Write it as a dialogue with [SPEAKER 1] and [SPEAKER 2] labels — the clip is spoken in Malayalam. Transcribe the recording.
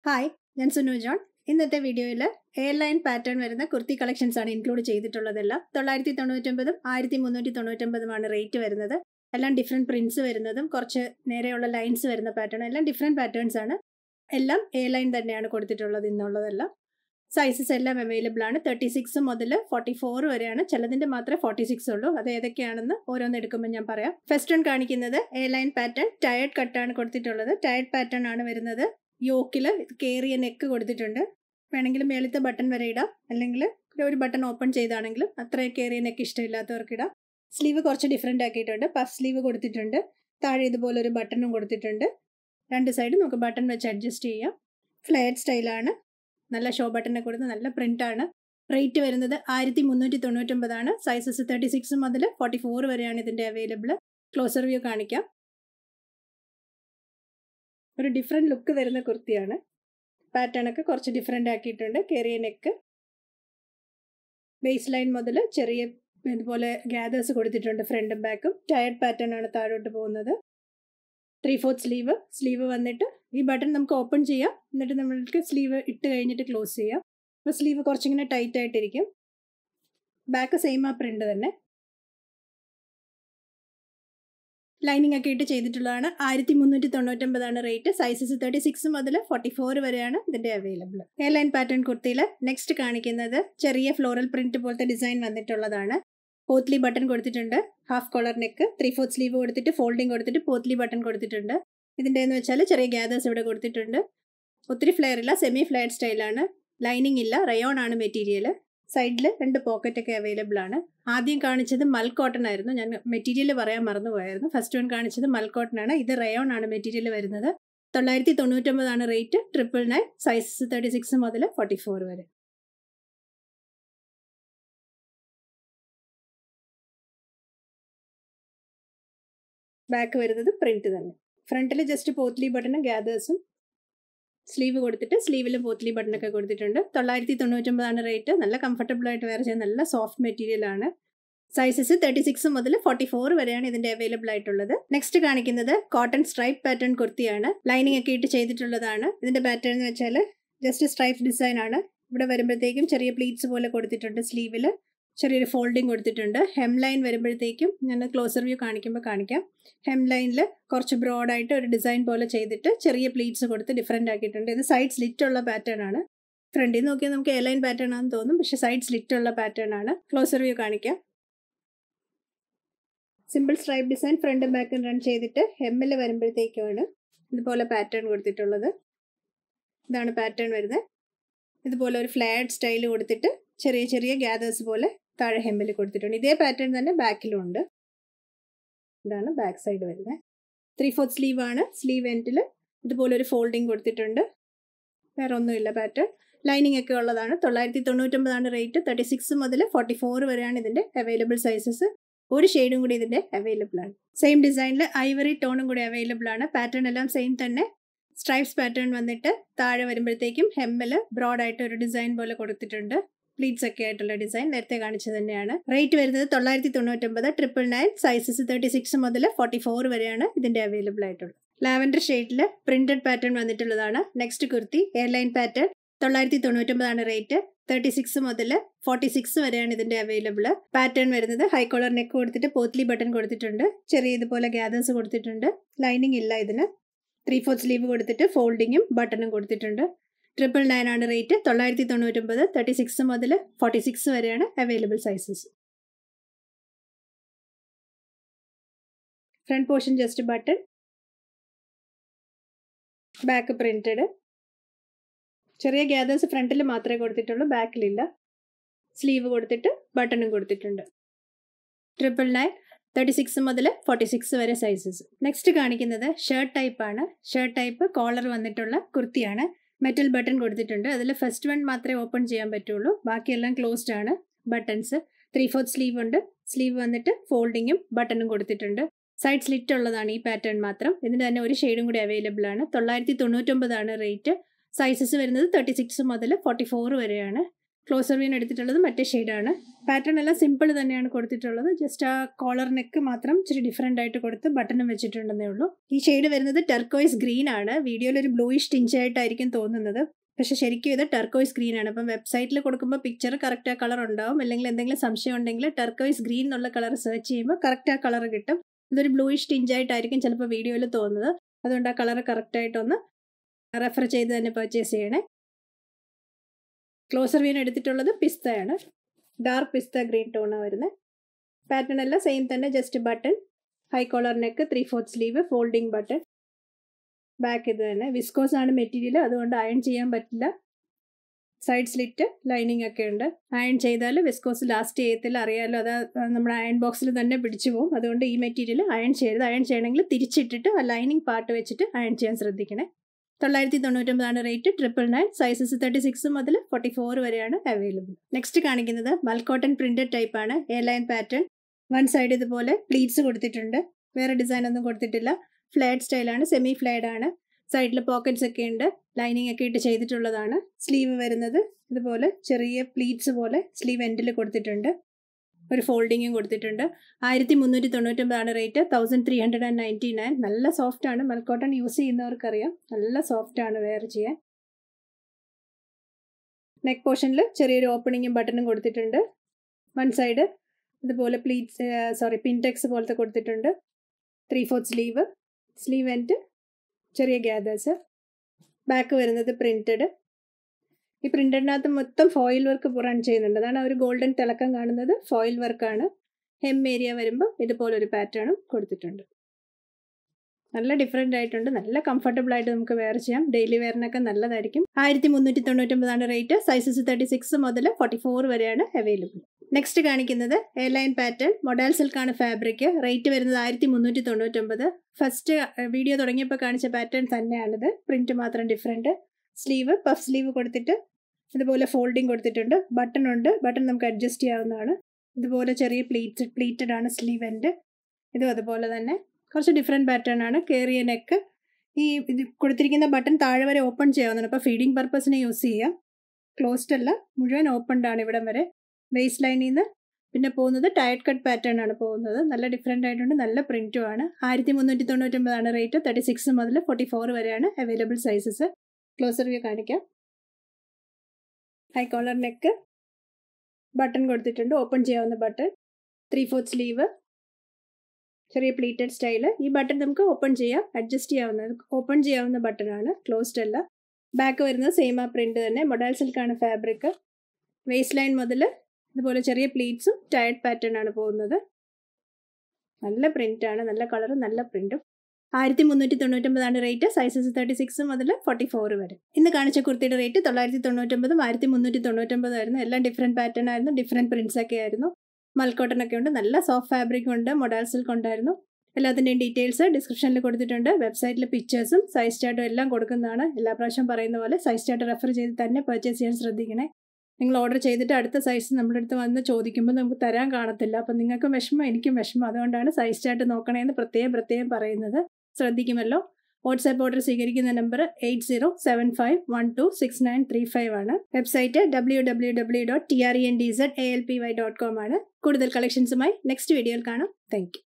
[SPEAKER 1] ഹായ് ഞാൻ സുനു ജോൺ ഇന്നത്തെ വീഡിയോയിൽ എയർ ലൈൻ പാറ്റേൺ വരുന്ന കുർത്തി കളക്ഷൻസ് ആണ് ഇൻക്ലൂഡ് ചെയ്തിട്ടുള്ളതെല്ലാം തൊള്ളായിരത്തി തൊണ്ണൂറ്റൊമ്പതും ആയിരത്തി മുന്നൂറ്റി തൊണ്ണൂറ്റൊമ്പതുമാണ് റേറ്റ് വരുന്നത് എല്ലാം ഡിഫറെൻറ്റ് പ്രിൻസ് വരുന്നതും കുറച്ച് നേരെയുള്ള ലൈൻസ് വരുന്ന പാറ്റേൺ എല്ലാം ഡിഫറെൻറ്റ് പാറ്റേൺസ് ആണ് എല്ലാം എയർ ലൈൻ തന്നെയാണ് കൊടുത്തിട്ടുള്ളത് ഇന്നുള്ളതെല്ലാം സൈസസ് എല്ലാം അവൈലബിൾ ആണ് തേർട്ടി സിക്സ് മുതൽ ഫോർട്ടി ഫോർ വരെയാണ് ചിലതിൻ്റെ മാത്രമേ ഫോർട്ടി സിക്സ് ഉള്ളൂ അത് ഏതൊക്കെയാണെന്ന് ഓരോന്ന് എടുക്കുമ്പോൾ ഞാൻ പറയാം ഫസ്റ്റ് വൺ കാണിക്കുന്നത് എയർ ലൈൻ പാറ്റേൺ ടയർഡ് കട്ടാണ് കൊടുത്തിട്ടുള്ളത് ടയർഡ് പാറ്റേൺ ആണ് വരുന്നത് യോക്കിൽ കയറിയ നെക്ക് കൊടുത്തിട്ടുണ്ട് വേണമെങ്കിൽ മേളത്തെ ബട്ടൺ വരെ ഇടാം അല്ലെങ്കിൽ ഒരു ബട്ടൺ ഓപ്പൺ ചെയ്താണെങ്കിലും അത്ര കയറിയ നെക്ക് ഇഷ്ടമില്ലാത്തവർക്ക് ഇടാം സ്ലീവ് കുറച്ച് ഡിഫറെൻ്റ് ആക്കിയിട്ടുണ്ട് പഫ് സ്ലീവ് കൊടുത്തിട്ടുണ്ട് താഴെ ഇതുപോലെ ഒരു ബട്ടണും കൊടുത്തിട്ടുണ്ട് രണ്ട് സൈഡ് നമുക്ക് ബട്ടൺ വെച്ച് അഡ്ജസ്റ്റ് ചെയ്യാം ഫ്ലെയർഡ് സ്റ്റൈലാണ് നല്ല ഷോ ബട്ടനെ കൊടുത്ത് നല്ല പ്രിൻ്റാണ് റേറ്റ് വരുന്നത് ആയിരത്തി മുന്നൂറ്റി തൊണ്ണൂറ്റൊമ്പതാണ് സൈസസ് തേർട്ടി സിക്സ് മുതൽ ഫോർട്ടി ഫോർ വരെയാണ് ഇതിൻ്റെ അവൈലബിൾ ക്ലോസർ വ്യൂ കാണിക്കാം ഒരു ഡിഫറെൻറ്റ് ലുക്ക് വരുന്ന കുർത്തിയാണ് പാറ്റേൺ ഒക്കെ കുറച്ച് ഡിഫറെൻ്റ് ആക്കിയിട്ടുണ്ട് കയറിയ നെക്ക് ബേസ് ലൈൻ മുതൽ ചെറിയ ഇതുപോലെ ഗ്യാദേഴ്സ് കൊടുത്തിട്ടുണ്ട് ഫ്രണ്ടും ബാക്കും ടയർഡ് പാറ്റേൺ ആണ് താഴോട്ട് പോകുന്നത് ത്രീ ഫോർത്ത് സ്ലീവ് സ്ലീവ് വന്നിട്ട് ഈ ബട്ടൺ നമുക്ക് ഓപ്പൺ ചെയ്യാം എന്നിട്ട് നമ്മൾക്ക് സ്ലീവ് ഇട്ട് കഴിഞ്ഞിട്ട് ക്ലോസ് ചെയ്യാം അപ്പോൾ സ്ലീവ് കുറച്ചിങ്ങനെ ടൈറ്റ് ആയിട്ടിരിക്കും ബാക്ക് സെയിം ആ പ്രിൻ്റ് തന്നെ ലൈനിങ് ഒക്കെ ഇട്ട് ചെയ്തിട്ടുള്ളതാണ് ആയിരത്തി മുന്നൂറ്റി തൊണ്ണൂറ്റൊമ്പതാണ് റേറ്റ് സൈസസ് തേർട്ടി സിക്സ് മുതൽ ഫോർട്ടി ഫോർ വരെയാണ് ഇതിൻ്റെ അവൈലബിൾ എയർ ലൈൻ പാറ്റേൺ കുർത്തിയിൽ നെക്സ്റ്റ് കാണിക്കുന്നത് ചെറിയ ഫ്ലോറൽ പ്രിന്റ് പോലത്തെ ഡിസൈൻ വന്നിട്ടുള്ളതാണ് പോത്ലി ബട്ടൺ കൊടുത്തിട്ടുണ്ട് half collar neck three fourth sleeve കൊടുത്തിട്ട് ഫോൾഡിങ് കൊടുത്തിട്ട് പോത്ലി ബട്ടൺ കൊടുത്തിട്ടുണ്ട് ഇതിൻ്റെ എന്ന് വെച്ചാൽ ചെറിയ ഗ്യാദേഴ്സ് ഇവിടെ കൊടുത്തിട്ടുണ്ട് ഒത്തിരി ഫ്ലെയർ ഇല്ല സെമി ഫ്ലെയർ സ്റ്റൈലാണ് ലൈനിങ് ഇല്ല റയോൺ ആണ് മെറ്റീരിയൽ സൈഡിൽ രണ്ട് പോക്കറ്റ് ഒക്കെ അവൈലബിൾ ആണ് ആദ്യം കാണിച്ചത് മൽ കോട്ടൺ ആയിരുന്നു ഞാൻ മെറ്റീരിയൽ പറയാൻ മറന്നുപോയായിരുന്നു ഫസ്റ്റ് വൺ കാണിച്ചത് മൽ കോട്ടൺ ആണ് ഇത് റയോൺ ആണ് മെറ്റീരിയൽ വരുന്നത് തൊള്ളായിരത്തി തൊണ്ണൂറ്റൊമ്പതാണ് rate triple nine sizes thirty six മുതൽ ഫോർട്ടി ഫോർ വരെ ബാക്ക് വരുന്നത് പ്രിന്റ് തന്നെ ഫ്രണ്ടിൽ ജസ്റ്റ് പോത്ലി ബട്ടണും ഗ്യാദേഴ്സും സ്ലീവ് കൊടുത്തിട്ട് സ്ലീവിലും പോത്ലി ബട്ടണൊക്കെ കൊടുത്തിട്ടുണ്ട് തൊള്ളായിരത്തി തൊണ്ണൂറ്റൊമ്പതാണ് റേറ്റ് നല്ല കംഫർട്ടബിൾ ആയിട്ട് വെയർ ചെയ്യാൻ നല്ല സോഫ്റ്റ് മെറ്റീരിയൽ ആണ് സൈസസ് തേർട്ടി സിക്സ് മുതൽ ഫോർട്ടി ഫോർ വരെയാണ് ഇതിന്റെ അവൈലബിൾ ആയിട്ടുള്ളത് നെക്സ്റ്റ് കാണിക്കുന്നത് കോട്ടൺ സ്ട്രൈപ്പ് പാറ്റേൺ കുർത്തിയാണ് ലൈനിങ് ഒക്കെ ഇട്ട് ചെയ്തിട്ടുള്ളതാണ് ഇതിന്റെ പാറ്റേൺ എന്ന് വെച്ചാൽ ജസ്റ്റ് സ്ട്രൈപ്പ് ഡിസൈൻ ആണ് ഇവിടെ വരുമ്പോഴത്തേക്കും ചെറിയ പ്ലീറ്റ്സ് പോലെ കൊടുത്തിട്ടുണ്ട് സ്ലീവിൽ ചെറിയൊരു ഫോൾഡിങ് കൊടുത്തിട്ടുണ്ട് ഹെം ലൈൻ വരുമ്പോഴത്തേക്കും ഞാൻ ക്ലോസർ വ്യൂ കാണിക്കുമ്പോൾ കാണിക്കാം ഹെം ലൈനിൽ കുറച്ച് ബ്രോഡായിട്ട് ഒരു ഡിസൈൻ പോലെ ചെയ്തിട്ട് ചെറിയ പ്ലീറ്റ്സ് കൊടുത്ത് ഡിഫറെൻ്റ് ആക്കിയിട്ടുണ്ട് ഇത് സൈഡ് സ്ലിറ്റ് ഉള്ള പാറ്റേൺ ആണ് ഫ്രണ്ടിൽ നോക്കിയാൽ നമുക്ക് എ ലൈൻ പാറ്റേൺ ആണെന്ന് തോന്നും പക്ഷെ സൈഡ് സ്ലിറ്റ് ഉള്ള പാറ്റേൺ ആണ് ക്ലോസർ വ്യൂ കാണിക്കാം സിമ്പിൾ സ്ട്രൈപ്പ് ഡിസൈൻ ഫ്രണ്ടും ബാക്കും റൺ ചെയ്തിട്ട് ഹെമ്മിൽ വരുമ്പോഴത്തേക്കുമാണ് ഇതുപോലെ പാറ്റേൺ കൊടുത്തിട്ടുള്ളത് ഇതാണ് പാറ്റേൺ വരുന്നത് ഇതുപോലെ ഒരു ഫ്ലാറ്റ് സ്റ്റൈൽ കൊടുത്തിട്ട് ചെറിയ ചെറിയ ഗ്യാദേഴ്സ് പോലെ താഴെ ഹെമ്മിൽ കൊടുത്തിട്ടുണ്ട് ഇതേ പാറ്റേൺ തന്നെ ബാക്കിലും ഉണ്ട് ഇതാണ് ബാക്ക് സൈഡ് വരുന്നത് ത്രീ ഫോർത്ത് സ്ലീവ് ആണ് സ്ലീവ് എൻഡിൽ ഇതുപോലെ ഒരു ഫോൾഡിങ് കൊടുത്തിട്ടുണ്ട് വേറെ ഒന്നുമില്ല പാറ്റേൺ ലൈനിങ് ഒക്കെ ഉള്ളതാണ് തൊള്ളായിരത്തി തൊണ്ണൂറ്റൊമ്പതാണ് റേറ്റ് തേർട്ടി സിക്സ് മുതൽ ഫോർട്ടി ഫോർ വരെയാണ് ഇതിൻ്റെ അവൈലബിൾ സൈസസ് ഒരു ഷെയ്ഡും കൂടി ഇതിൻ്റെ അവൈലബിൾ ആണ് സെയിം ഡിസൈനിൽ ഐവറി ടോണും കൂടി അവൈലബിൾ ആണ് പാറ്റേൺ എല്ലാം സെയിം തന്നെ സ്ട്രൈപ്സ് പാറ്റേൺ വന്നിട്ട് താഴെ വരുമ്പോഴത്തേക്കും ഹെമ്മിൽ ബ്രോഡായിട്ട് ഒരു ഡിസൈൻ പോലെ കൊടുത്തിട്ടുണ്ട് പ്ലീറ്റ്സ് ഒക്കെ ആയിട്ടുള്ള ഡിസൈൻ നേരത്തെ കാണിച്ചത് തന്നെയാണ് റേറ്റ് വരുന്നത് തൊള്ളായിരത്തി തൊണ്ണൂറ്റൊമ്പത് triple nine sizes thirty six മുതൽ ഫോർട്ടി ഫോർ വരെയാണ് ഇതിന്റെ അവൈലബിൾ ആയിട്ടുള്ളത് ലാവൻഡർ ഷെയ്ഡിൽ പ്രിന്റഡ് പാറ്റേൺ വന്നിട്ടുള്ളതാണ് നെക്സ്റ്റ് കുർത്തി എയർലൈൻ പാറ്റേൺ തൊള്ളായിരത്തി തൊണ്ണൂറ്റൊമ്പതാണ് റേറ്റ് തേർട്ടി സിക്സ് മുതൽ ഫോർട്ടി സിക്സ് വരെയാണ് ഇതിന്റെ അവൈലബിൾ പാറ്റേൺ വരുന്നത് ഹൈ കോളർ നെക്ക് കൊടുത്തിട്ട് പോത്ലി ബട്ടൺ കൊടുത്തിട്ടുണ്ട് ചെറിയ ഇതുപോലെ ഗ്യാദേഴ്സ് കൊടുത്തിട്ടുണ്ട് ലൈനിങ് ഇല്ല ഇതിന് ത്രീ ഫോർത്ത് സ്ലീവ് കൊടുത്തിട്ട് ഫോൾഡിങ്ങും ബട്ടണും കൊടുത്തിട്ടുണ്ട് ട്രിപ്പിൾ നയൻ ആണ് റേറ്റ് തൊള്ളായിരത്തി തൊണ്ണൂറ്റൊമ്പത് തേർട്ടി സിക്സ് മുതൽ ഫോർട്ടി സിക്സ് വരെയാണ് available sizes front portion just button back printed ചെറിയ ഗ്യാദേഴ്സ് ഫ്രണ്ടിൽ മാത്രമേ കൊടുത്തിട്ടുള്ളൂ ബാക്കിലില്ല സ്ലീവ് കൊടുത്തിട്ട് ബട്ടണും കൊടുത്തിട്ടുണ്ട് ട്രിപ്പിൾ നയൻ തേർട്ടി സിക്സ് മുതൽ ഫോർട്ടി സിക്സ് വരെ സൈസസ് നെക്സ്റ്റ് കാണിക്കുന്നത് ഷർട്ട് ടൈപ്പ് ആണ് ഷർട്ട് ടൈപ്പ് കോളർ വന്നിട്ടുള്ള കുർത്തിയാണ് മെറ്റൽ ബട്ടൺ കൊടുത്തിട്ടുണ്ട് അതിൽ ഫസ്റ്റ് വൺ മാത്രമേ ഓപ്പൺ ചെയ്യാൻ പറ്റുള്ളൂ ബാക്കിയെല്ലാം ക്ലോസ്ഡ് ആണ് ബട്ടൺസ് ത്രീ ഫോർത്ത് സ്ലീവ് ഉണ്ട് സ്ലീവ് വന്നിട്ട് ഫോൾഡിങ്ങും ബട്ടണും കൊടുത്തിട്ടുണ്ട് സൈഡ് സ്ലിറ്റ് ഉള്ളതാണ് ഈ പാറ്റേൺ മാത്രം ഇതിന് തന്നെ ഒരു ഷെയ്ഡും കൂടി അവൈലബിൾ ആണ് തൊള്ളായിരത്തി തൊണ്ണൂറ്റൊമ്പതാണ് റേറ്റ് സൈസസ് വരുന്നത് തേർട്ടി സിക്സ് മുതൽ ഫോർട്ടി ഫോർ വരെയാണ് ക്ലോസർ വീൻ എടുത്തിട്ടുള്ളത് മറ്റേ ഷെയ്ഡാണ് പാറ്റേൺ എല്ലാം സിമ്പിൾ തന്നെയാണ് കൊടുത്തിട്ടുള്ളത് ജസ്റ്റ് ആ കോളർ നെക്ക് മാത്രം ഇച്ചിരി ഡിഫറെൻ്റ് ആയിട്ട് കൊടുത്ത് ബട്ടണും വെച്ചിട്ടുണ്ടെന്നേ ഉള്ളൂ ഈ ഷെയ്ഡ് വരുന്നത് ടെർക്കോയ്സ് ഗ്രീൻ ആണ് വീഡിയോയിൽ ഒരു ബ്ലൂയിഷ് ടിഞ്ചായിട്ടായിരിക്കും തോന്നുന്നത് പക്ഷെ ശരിക്കും ഇത് ടെർക്കോയ്സ് ഗ്രീൻ ആണ് അപ്പം വെബ്സൈറ്റിൽ കൊടുക്കുമ്പോൾ പിക്ചർ കറക്റ്റ് ആ കളർ ഉണ്ടാവും അല്ലെങ്കിൽ എന്തെങ്കിലും സംശയം ഉണ്ടെങ്കിൽ ടെർക്കോയ്സ് ഗ്രീൻ എന്നുള്ള കളർ സെർച്ച് ചെയ്യുമ്പോൾ കറക്റ്റ് ആ കളർ കിട്ടും ഇതൊരു ബ്ലൂയിഷ് ടിഞ്ചായിട്ടായിരിക്കും ചിലപ്പോൾ വീഡിയോയിൽ തോന്നുന്നത് അതുകൊണ്ട് ആ കളർ കറക്റ്റായിട്ടൊന്ന് റെഫർ ചെയ്ത് തന്നെ പർച്ചേസ് ചെയ്യണേ ക്ലോസർ വീൻ എടുത്തിട്ടുള്ളത് പിസ്തയാണ് ഡാർക്ക് പിസ്ത ഗ്രീൻ ടോണാണ് വരുന്നത് പാറ്റേൺ എല്ലാം സെയിം തന്നെ just button high collar neck three fourth sleeve folding button back ഇത് തന്നെ വിസ്കോസ് ആണ് മെറ്റീരിയൽ അതുകൊണ്ട് അയൺ ചെയ്യാൻ പറ്റില്ല സൈഡ് സ്ലിറ്റ് ലൈനിങ് ഒക്കെ ഉണ്ട് അയൺ ചെയ്താൽ വിസ്കോസ് ലാസ്റ്റ് ചെയ്യത്തില്ല അറിയാമല്ലോ അത് നമ്മുടെ അയൺ ബോക്സിൽ തന്നെ പിടിച്ചു പോകും അതുകൊണ്ട് ഈ മെറ്റീരിയൽ അയൺ ചെയ്യരുത് അയൺ ചെയ്യണമെങ്കിൽ തിരിച്ചിട്ടിട്ട് ആ ലൈനിങ് പാർട്ട് വെച്ചിട്ട് അയൺ ചെയ്യാൻ ശ്രദ്ധിക്കണേ തൊള്ളായിരത്തി തൊണ്ണൂറ്റൊമ്പതാണ് rate triple nine sizes thirty six മുതൽ ഫോർട്ടി ഫോർ വരെയാണ് അവൈലബിൾ നെക്സ്റ്റ് കാണിക്കുന്നത് മൽക്കോട്ടൺ പ്രിന്റഡ് ടൈപ്പ് ആണ് A line pattern one side ഇതുപോലെ പ്ലീറ്റ്സ് കൊടുത്തിട്ടുണ്ട് വേറെ ഡിസൈൻ ഒന്നും കൊടുത്തിട്ടില്ല ഫ്ലാറ്റ് സ്റ്റൈലാണ് സെമി ഫ്ലാഡ് ആണ് സൈഡിൽ പോക്കറ്റ്സ് ഒക്കെ ഉണ്ട് ലൈനിങ് ഒക്കെ ഇട്ട് ചെയ്തിട്ടുള്ളതാണ് സ്ലീവ് വരുന്നത് ഇതുപോലെ ചെറിയ പ്ലീറ്റ്സ് പോലെ സ്ലീവ് എൻഡിൽ കൊടുത്തിട്ടുണ്ട് ഒരു ഫോൾഡിങ്ങും കൊടുത്തിട്ടുണ്ട് ആയിരത്തി മുന്നൂറ്റി തൊണ്ണൂറ്റൊമ്പതാണ് rate thousand three hundred and ninety nine നല്ല സോഫ്റ്റ് ആണ് മൽക്കോട്ടൺ യൂസ് ചെയ്യുന്നവർക്കറിയാം നല്ല സോഫ്റ്റ് ആണ് വെയർ ചെയ്യാൻ നെക്ക് പോർഷനിൽ ചെറിയൊരു ഓപ്പണിങ്ങും ബട്ടണും കൊടുത്തിട്ടുണ്ട് വൺ സൈഡ് ഇതുപോലെ പ്ലീറ്റ്സ് സോറി പിൻടെക്സ് പോലത്തെ കൊടുത്തിട്ടുണ്ട് three fourth sleeve sleeve end ചെറിയ ഗ്യാദേഴ്സ് ബാക്ക് വരുന്നത് പ്രിൻറ്റഡ് ഈ പ്രിൻറ്റഡിനകത്ത് മൊത്തം ഫോയിൽ വർക്ക് റൺ ചെയ്യുന്നുണ്ട് അതാണ് ഒരു ഗോൾഡൻ തിളക്കം കാണുന്നത് ഫോയിൽ വർക്കാണ് ഹെം ഏരിയ വരുമ്പോൾ ഇതുപോലൊരു പാറ്റേണും കൊടുത്തിട്ടുണ്ട് നല്ല ഡിഫറെൻ്റ് ആയിട്ടുണ്ട് നല്ല കംഫർട്ടബിൾ ആയിട്ട് നമുക്ക് വെയർ ചെയ്യാം ഡെയിലി വെയറിനൊക്കെ നല്ലതായിരിക്കും ആയിരത്തി മുന്നൂറ്റി തൊണ്ണൂറ്റൊമ്പതാണ് റേറ്റ് സൈസസ് തേർട്ടി സിക്സ് മുതൽ ഫോർട്ടി ഫോർ വരെയാണ് അവൈലബിൾ നെക്സ്റ്റ് കാണിക്കുന്നത് എയർലൈൻ പാറ്റേൺ മൊഡാൽ സിൽക്കാണ് ഫാബ്രിക് റേറ്റ് വരുന്നത് ആയിരത്തി മുന്നൂറ്റി തൊണ്ണൂറ്റൊമ്പത് ഫസ്റ്റ് വീഡിയോ തുടങ്ങിയപ്പോൾ കാണിച്ച പാറ്റേൺ തന്നെയാണിത് പ്രിന്റ് മാത്രം ഡിഫറെൻറ്റ് സ്ലീവ് പഫ് സ്ലീവ് കൊടുത്തിട്ട് ഇതുപോലെ ഫോൾഡിങ് കൊടുത്തിട്ടുണ്ട് ബട്ടൺ ഉണ്ട് ബട്ടൺ നമുക്ക് അഡ്ജസ്റ്റ് ചെയ്യാവുന്നതാണ് ഇതുപോലെ ചെറിയ പ്ലീറ്റ് പ്ലീറ്റഡ് ആണ് സ്ലീവ് എൻഡ് ഇതും അതുപോലെ തന്നെ കുറച്ച് ഡിഫറെൻറ്റ് പാറ്റേൺ ആണ് കയറിയ നെക്ക് ഈ ഇത് കൊടുത്തിരിക്കുന്ന ബട്ടൺ താഴെ വരെ ഓപ്പൺ ചെയ്യാവുന്നതാണ് അപ്പോൾ ഫീഡിങ് പർപ്പസിന് യൂസ് ചെയ്യാം ക്ലോസ്ഡ് അല്ല മുഴുവൻ ഓപ്പൺഡ് ആണ് ഇവിടം വരെ വേസ്റ്റ് ലൈനിൽ നിന്ന് പിന്നെ പോകുന്നത് ടയർഡ് കട്ട് പാറ്റേൺ ആണ് പോകുന്നത് നല്ല ഡിഫറെൻ്റ് ആയിട്ടുണ്ട് നല്ല പ്രിൻറ്റും ആണ് ആയിരത്തി മുന്നൂറ്റി തൊണ്ണൂറ്റൊമ്പതാണ് റേറ്റ് തേർട്ടി സിക്സ് മുതൽ ഫോർട്ടി ഫോർ വരെയാണ് അവൈലബിൾ സൈസസ് ക്ലോസർ വ്യൂ കാണിക്കാം ഹൈ കോളർ നെക്ക് ബട്ടൺ കൊടുത്തിട്ടുണ്ട് ഓപ്പൺ ചെയ്യാവുന്ന ബട്ടൺ ത്രീ ഫോർത്ത് സ്ലീവ് ചെറിയ പ്ലീറ്റഡ് സ്റ്റൈല് ഈ ബട്ടൺ നമുക്ക് ഓപ്പൺ ചെയ്യാം അഡ്ജസ്റ്റ് ചെയ്യാവുന്ന ഓപ്പൺ ചെയ്യാവുന്ന ബട്ടൺ ആണ് ക്ലോസ്ഡ് അല്ല ബാക്ക് വരുന്നത് സെയിം ആ പ്രിന്റ് തന്നെ മൊഡാൽ സിൽക്കാണ് ഫാബ്രിക് വേസ്റ്റ് ലൈൻ മുതൽ ഇതുപോലെ ചെറിയ പ്ലീറ്റ്സും ടയർഡ് പാറ്റേൺ ആണ് പോകുന്നത് നല്ല പ്രിന്റ് ആണ് നല്ല കളറും നല്ല പ്രിന്റും ആയിരത്തി മുന്നൂറ്റി തൊണ്ണൂറ്റൊമ്പതാണ് റേറ്റ് സൈസസ് തേർട്ടി സിക്സ് മുതൽ ഫോർട്ടി ഫോർ വരെ ഇന്ന് കാണിച്ച കുർത്തിയുടെ റേറ്റ് തൊള്ളായിരത്തി തൊണ്ണൂറ്റൊമ്പതും ആയിരത്തി മുന്നൂറ്റി തൊണ്ണൂറ്റൊമ്പതായിരുന്നു എല്ലാം ഡിഫറെൻറ്റ് പാറ്റേൺ ആയിരുന്നു ഡിഫറെൻറ്റ് പ്രിന്റ്സ് ഒക്കെ ആയിരുന്നു മൽക്കോട്ടൺ ഒക്കെ ഉണ്ട് നല്ല സോഫ്റ്റ് ഫാബ്രിക് ഉണ്ട് മൊഡാൽ സിൽക്ക് ഉണ്ടായിരുന്നു എല്ലാത്തിൻ്റെയും ഡീറ്റെയിൽസ് ഡിസ്ക്രിപ്ഷനിൽ കൊടുത്തിട്ടുണ്ട് വെബ്സൈറ്റിൽ പിക്ചേഴ്സും സൈസ് ചാർട്ടും എല്ലാം കൊടുക്കുന്നതാണ് എല്ലാ പ്രാവശ്യം പറയുന്ന പോലെ സൈസ് ചാർട്ട് റെഫർ ചെയ്ത് തന്നെ പർച്ചേസ് ചെയ്യാൻ ശ്രദ്ധിക്കണേ നിങ്ങൾ ഓർഡർ ചെയ്തിട്ട് അടുത്ത സൈസ് നമ്മുടെ അടുത്ത് വന്ന് ചോദിക്കുമ്പോൾ നമുക്ക് തരാൻ കാണത്തില്ല അപ്പം നിങ്ങൾക്കും വിഷമം എനിക്കും വിഷമം അതുകൊണ്ടാണ് സൈസ് ചാർട്ട് നോക്കണേന്ന് പ്രത്യേകം പ്രത്യേകം പറയുന്നത് ശ്രദ്ധിക്കുമല്ലോ വാട്സാപ്പ് ഓർഡർ സ്വീകരിക്കുന്ന number eight zero seven five one two six nine three five ആണ് website W W W dot T R E N D Z A L P Y dot com ആണ് കൂടുതൽ കളക്ഷൻസുമായി നെക്സ്റ്റ് വീഡിയോയിൽ കാണാം താങ്ക് യു